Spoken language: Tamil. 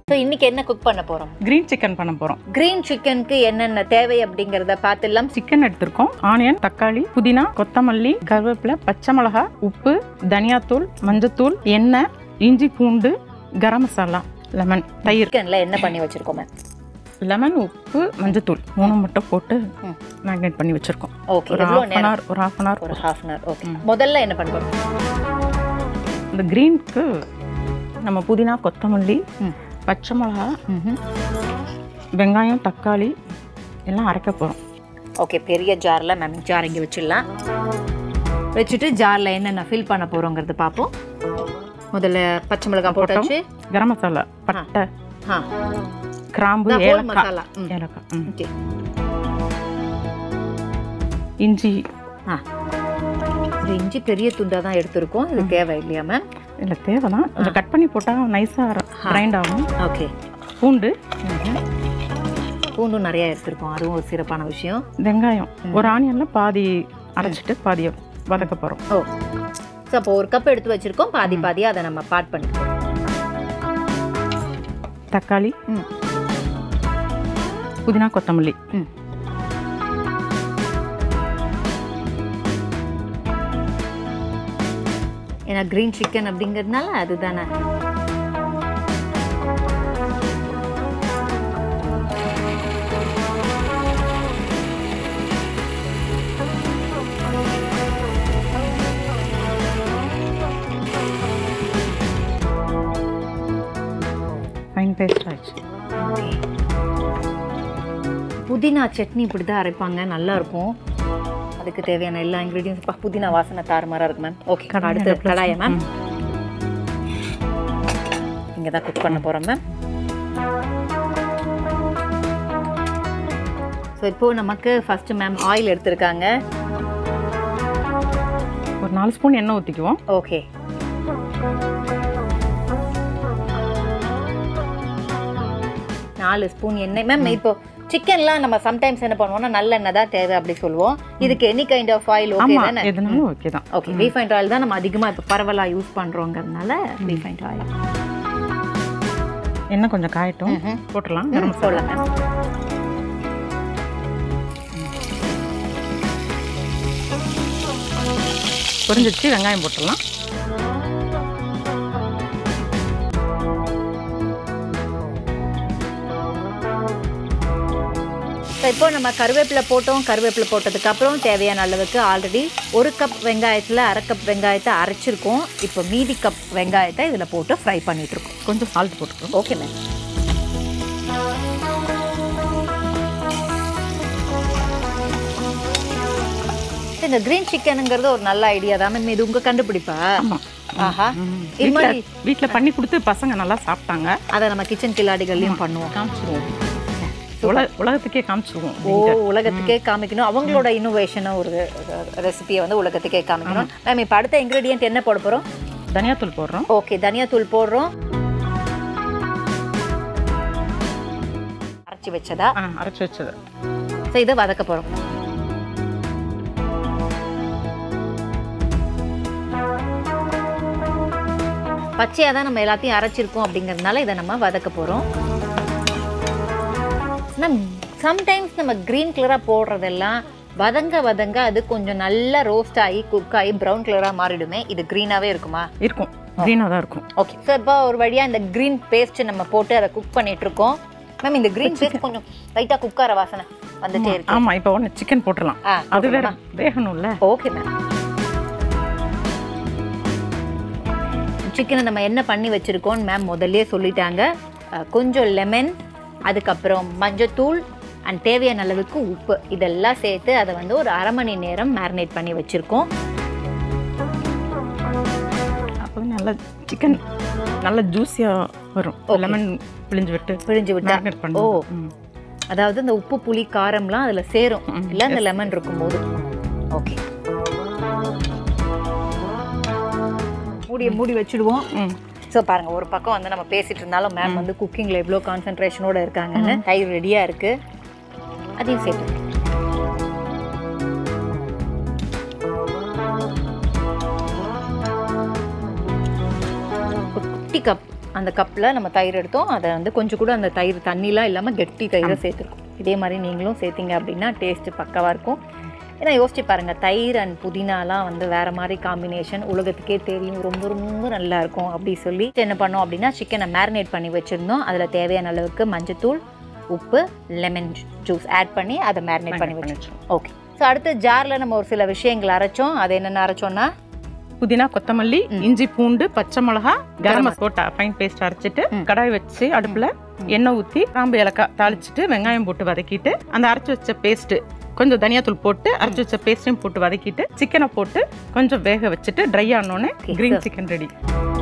ஸோ இன்னைக்கு என்ன குக் பண்ண போறோம் கிரீன் சிக்கன் பண்ண போகிறோம் கிரீன் சிக்கனுக்கு என்னென்ன தேவை அப்படிங்கறத பார்த்துலாம் சிக்கன் எடுத்திருக்கோம் ஆனியன் தக்காளி புதினா கொத்தமல்லி கருவேப்பிலை பச்சை மிளகா உப்பு தனியாத்தூள் மஞ்சத்தூள் எண்ணெய் இஞ்சி பூண்டு கரம் மசாலா லெமன் தயிர் சிக்கன்ல என்ன பண்ணி வச்சிருக்கோம் மேம் லெமன் உப்பு மஞ்சத்தூள் மூணு மட்டும் போட்டு ம். மேக்னேட் பண்ணி வச்சிருக்கோம் ஓகே ஒரு எவ்வளோ ஹாஃப் அன் நேரம் ஹவர் ஒரு ஹாஃப் அன் ஹவர் ஒரு ஹாஃப் அன் ஹவர் ஓகே முதல்ல என்ன பண்ண போறோம் இந்த கிரீனுக்கு நம்ம புதினா கொத்தமல்லி ம். பச்சை மிளகா வெங்காயம் தக்காளி எல்லாம் அரைக்க போகிறோம் ஓகே பெரிய ஜார்ல மேம் ஜார் இங்கே வச்சிடலாம் வச்சுட்டு ஜார்ல என்னென்ன ஃபில் பண்ண போறோங்கிறது பார்ப்போம் முதல்ல பச்சை மிளகாய் போட்டாச்சு கரம் மசாலா பட்டை ஆ கிராம்பு நான் whole ஏலக்காய் மசாலா ம் ஏலக்காய் ம். ஓகே இஞ்சி ஆ இது இஞ்சி பெரிய துண்டா தான் எடுத்திருக்கோம் இது தேவை இல்லையா மேம் இல்லை தேவைதான் கொஞ்சம் கட் பண்ணி போட்டால் நைஸாக கிரைண்ட் ஆகும் ஓகே பூண்டு பூண்டும் நிறைய எடுத்திருக்கோம் அதுவும் ஒரு சிறப்பான விஷயம் வெங்காயம் ஒரு ஆனியனில் பாதி அரைச்சிட்டு பாதியை வதக்க போகிறோம் ஓ ஸோ அப்போ ஒரு கப் எடுத்து வச்சிருக்கோம் பாதி பாதியாக அதை நம்ம பார்ட் பண்ணிக்கிறோம் தக்காளி ம் புதினா கொத்தமல்லி ம் ஏன்னா கிரீன் சிக்கன் அப்படிங்கிறதுனால அதுதானே ஃபைன் பேஸ்ட் ஆயிடுச்சு புதினா சட்னி இப்படி தான் அரைப்பாங்க நல்லா இருக்கும் அதுக்கு தேவையான எல்லா இன்க்ரீடியன்ஸ் புதினா வாசனை தாறுமாறா இருக்கு மேம் ஓகே கடாய் அடுத்து அடுப்புல கடாய மேம் ம். இங்கே தான் குக் பண்ண போகிறோம் மேம் ஸோ இப்போ நமக்கு ஃபர்ஸ்ட் மேம் ஆயில் எடுத்திருக்காங்க ஒரு நாலு ஸ்பூன் எண்ணெய் ஊற்றிக்குவோம் ஓகே நாலு ஸ்பூன் எண்ணெய் மேம் இப்போ சிக்கன்லாம் நம்ம சம்டைம்ஸ் என்ன பண்ணுவோம்னா நல்லெண்ணெய் தான் தேவை அப்படி சொல்லுவோம் இதுக்கு any kind of oil okay ஆமாம் தானே எதுனாலும் ஓகே தான் ஓகே ரீஃபைண்ட் ஆயில் தான் நம்ம அதிகமாக இப்போ பரவலாக யூஸ் பண்ணுறோங்கிறதுனால ரீஃபைண்ட் ஆயில் எண்ணெய் கொஞ்சம் காயட்டும் ம்ஹும். போட்டுடலாம் கரம் மசாலா சொல்லலாம் மேம் பொரிஞ்சிடுச்சு வெங்காயம் போட்டுடலாம் ஸோ இப்போ நம்ம கருவேப்பிலை போட்டோம் கருவேப்பிலை போட்டதுக்கு அப்புறம் தேவையான அளவுக்கு ஆல்ரெடி ஒரு கப் வெங்காயத்தில் அரை கப் வெங்காயத்தை அரைச்சிருக்கோம் இப்போ மீதி கப் வெங்காயத்தை இதில் போட்டு ஃப்ரை பண்ணிட்டு இருக்கோம் கொஞ்சம் சால்ட் போட்டுக்கிறோம் ஓகே மேம் இந்த கிரீன் சிக்கனுங்கிறது ஒரு நல்ல ஐடியா தான் மேம் இது உங்க கண்டுபிடிப்பா ஆமாம் ஆஹா இது மாதிரி வீட்டில் வீட்டில் பண்ணி கொடுத்து பசங்க நல்லா சாப்பிட்டாங்க அதை நம்ம கிச்சன் கில்லாடிகள்லையும் பண்ணுவோம் காமிச்சிருவோம் உலக உலகத்துக்கே காமிச்சிருவோம் ஓ உலகத்துக்கே காமிக்கணும் அவங்களோட இன்னோவேஷனை ஒரு ரெசிபியை வந்து உலகத்துக்கே காமிக்கணும் மேம் இப்போ அடுத்த இன்க்ரீடியன்ட் என்ன போட போகிறோம் தனியாத்தூள் போடுறோம் ஓகே தனியாத்தூள் போடுறோம் அரைச்சி வச்சதா ஆ அரைச்சி வச்சது ஸோ இதை வதக்க போகிறோம் பச்சையாக தான் நம்ம எல்லாத்தையும் அரைச்சிருக்கோம் அப்படிங்கிறதுனால இதை நம்ம வதக்க போகிறோம் மேம் சம்டைம்ஸ் நம்ம க்ரீன் கலராக போடுறதெல்லாம் வதங்க வதங்க அது கொஞ்சம் நல்லா ரோஸ்ட் ஆகி குக் ஆகி ப்ரௌன் கலராக மாறிடுமே இது க்ரீனாகவே இருக்குமா இருக்கும் க்ரீனாக தான் இருக்கும் ஓகே ஸோ இப்போ ஒரு வழியாக இந்த க்ரீன் பேஸ்ட் நம்ம போட்டு அதை குக் பண்ணிட்டு இருக்கோம் மேம் இந்த க்ரீன் பேஸ்ட் கொஞ்சம் லைட்டாக குக்கார வாசனை வந்துட்டே இருக்கு ஆமாம் இப்போ ஒன்று சிக்கன் போட்டுடலாம் ஆ அது வேற வேகணும்ல ஓகே மேம் சிக்கனை நம்ம என்ன பண்ணி வச்சுருக்கோம் மேம் முதல்லயே சொல்லிட்டாங்க அஹ், கொஞ்சம் லெமன் அதுக்கப்புறம் மஞ்சத்தூள் அண்ட் தேவையான அளவுக்கு உப்பு இதெல்லாம் சேர்த்து அதை வந்து ஒரு அரை மணி நேரம் மேரினேட் பண்ணி வச்சுருக்கோம் அப்போ நல்ல சிக்கன் நல்ல ஜூஸியாக வரும் லெமன் பிழிஞ்சு விட்டு பிழிஞ்சு விட்டா மேரினேட் ஓ பண்ணுவோம் ம். அதாவது இந்த உப்பு புளி காரம்லாம் அதில் சேரும் ம், இல்லை அந்த லெமன் இருக்கும்போது ஓகே மூடியை மூடி வச்சுடுவோம் ம் ஸோ பாருங்க ஒரு பக்கம் வந்து நம்ம பேசிட்டு இருந்தாலும் மேம் வந்து குக்கிங்கில் எவ்வளோ கான்சென்ட்ரேஷனோட இருக்காங்கன்னு தயிர் ரெடியாக இருக்கு அதையும் சேர்த்து ஒரு குட்டி கப் அந்த கப்பில் நம்ம தயிர் எடுத்தோம் அதை வந்து கொஞ்சம் கூட அந்த தயிர் தண்ணிலாம் இல்லாமல் கெட்டி தயிரை சேர்த்துருக்கோம் இதே மாதிரி நீங்களும் சேர்த்தீங்க அப்படின்னா டேஸ்ட்டு பக்காவாக இருக்கும் ஏன்னா யோசிச்சு பாருங்கள் தயிர் அண்ட் புதினாலாம் வந்து வேறு மாதிரி காம்பினேஷன் உலகத்துக்கே தெரியும் ரொம்ப ரொம்ப நல்லா இருக்கும் அப்படி சொல்லி என்ன பண்ணோம் அப்படின்னா சிக்கனை மேரினேட் பண்ணி வச்சுருந்தோம் அதில் தேவையான அளவுக்கு மஞ்சத்தூள் உப்பு லெமன் ஜூஸ் ஆட் பண்ணி அதை மேரினேட் பண்ணி வச்சிருக்கோம் ஓகே ஸோ அடுத்து ஜாரில் நம்ம ஒரு சில விஷயங்கள் அரைச்சோம் அது என்னென்ன அரைச்சோம்னா புதினா கொத்தமல்லி இஞ்சி பூண்டு பச்சை மிளகா கரம் மசாலா போட்டு ஃபைன் பேஸ்ட் அரைச்சிட்டு கடாய் வச்சு அடுப்புல எண்ணெய் ஊற்றி கிராம்பு ஏலக்காய் தாளிச்சிட்டு வெங்காயம் போட்டு வதக்கிட்டு அந்த அரைச்சி வச்ச பேஸ்ட் கொஞ்சம் தனியாத்தூள் போட்டு அரைச்சி வச்ச பேஸ்டையும் போட்டு வதக்கிட்டு சிக்கனை போட்டு கொஞ்சம் வேக வச்சுட்டு ட்ரை ஆனோடனே Okay, green sir. Chicken ready